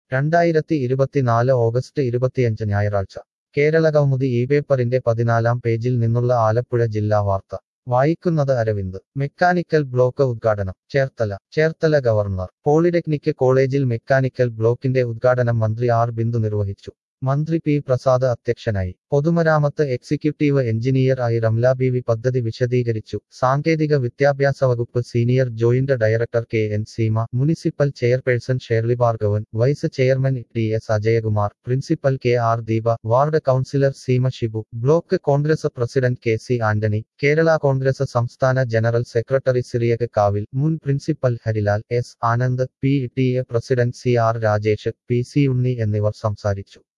രണ്ടായിരത്തി ഇരുപത്തിനാല് ഓഗസ്റ്റ് ഇരുപത്തിയഞ്ച് ഞായറാഴ്ച കേരള കൗമുദി ഈ പേപ്പറിന്റെ പതിനാലാം പേജിൽ നിന്നുള്ള ആലപ്പുഴ ജില്ലാ വാർത്ത വായിക്കുന്നത് അരവിന്ദ് മെക്കാനിക്കൽ ബ്ലോക്ക് ഉദ്ഘാടനം ചേർത്തല ചേർത്തല ഗവർണർ പോളിടെക്നിക് കോളേജിൽ മെക്കാനിക്കൽ ബ്ലോക്കിന്റെ ഉദ്ഘാടനം മന്ത്രി ആർ ബിന്ദു നിർവഹിച്ചു മന്ത്രി പി പ്രസാദ് അധ്യക്ഷനായി പൊതുമരാമത്ത് എക്സിക്യൂട്ടീവ് എഞ്ചിനീയർ ആയി റംല ബീവി പദ്ധതി വിശദീകരിച്ചു സാങ്കേതിക വിദ്യാഭ്യാസ വകുപ്പ് senior joint director K N Seema municipal chairperson Shirley Bhargavan vice chairman T S Ajayakumar principal K R Deepa ward councillor Seema Shibu block Congress president K C Antony Kerala Congress സംസ്ഥാന ജനറൽ സെക്രട്ടറി സിറിയക് കാവിൽ മുൻ principal Harilal S Anand P T A president C R Rajesh P C Unni എന്നിവർ സംസാരിച്ചു